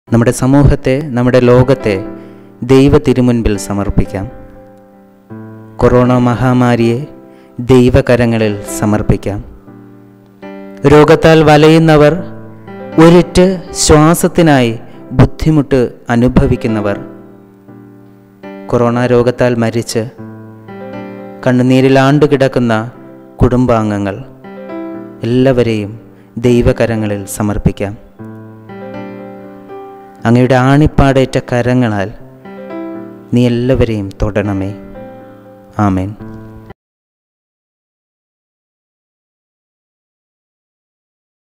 നമ്മുടെ സമൂഹത്തെ നമ്മുടെ ലോകത്തെ ദൈവ തിരുമുൻപിൽ സമർപ്പിക്കാം കൊറോണ മഹാമാരിയെ ദൈവകരങ്ങളിൽ സമർപ്പിക്കാം രോഗത്താൽ വലയുന്നവർ ഒരിറ്റ് ശ്വാസത്തിനായി ബുദ്ധിമുട്ട് അനുഭവിക്കുന്നവർ കൊറോണ രോഗത്താൽ മരിച്ച് കണ്ണുനീരിൽ ആണ്ടുകിടക്കുന്ന കുടുംബാംഗങ്ങൾ എല്ലാവരെയും ദൈവകരങ്ങളിൽ സമർപ്പിക്കാം അങ്ങയുടെ ആണിപ്പാടേറ്റ കരങ്ങളാൽ നീ എല്ലാവരെയും തൊടണമേ ആമേൻ